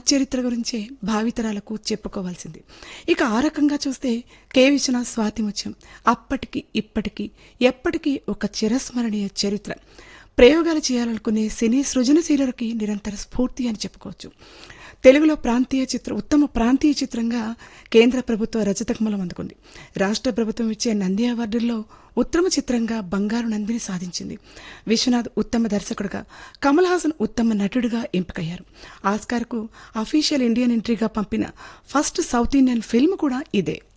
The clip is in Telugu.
చరిత్ర గురించే భావితరాలకు చెప్పుకోవాల్సింది ఇక ఆ రకంగా చూస్తే కె విశ్వనాథ్ స్వాతి ముత్యం అప్పటికి ఇప్పటికీ ఎప్పటికీ ఒక చిరస్మరణీయ చరిత్ర ప్రయోగాలు చేయాలనుకునే సినీ సృజనశీలులకి నిరంతర స్ఫూర్తి అని చెప్పుకోవచ్చు తెలుగులో ప్రాంతీయ చిత్రం ఉత్తమ ప్రాంతీయ చిత్రంగా కేంద్ర ప్రభుత్వ రజతకమలం అందుకుంది రాష్ట్ర ప్రభుత్వం ఇచ్చే నంది అవార్డుల్లో ఉత్తమ చిత్రంగా బంగారు నందిని సాధించింది విశ్వనాథ్ ఉత్తమ దర్శకుడిగా కమల్ హాసన్ ఉత్తమ నటుడిగా ఎంపికయ్యారు ఆస్కార్కు అఫీషియల్ ఇండియన్ ఎంట్రీగా పంపిన ఫస్ట్ సౌత్ ఇండియన్ ఫిల్మ్ కూడా ఇదే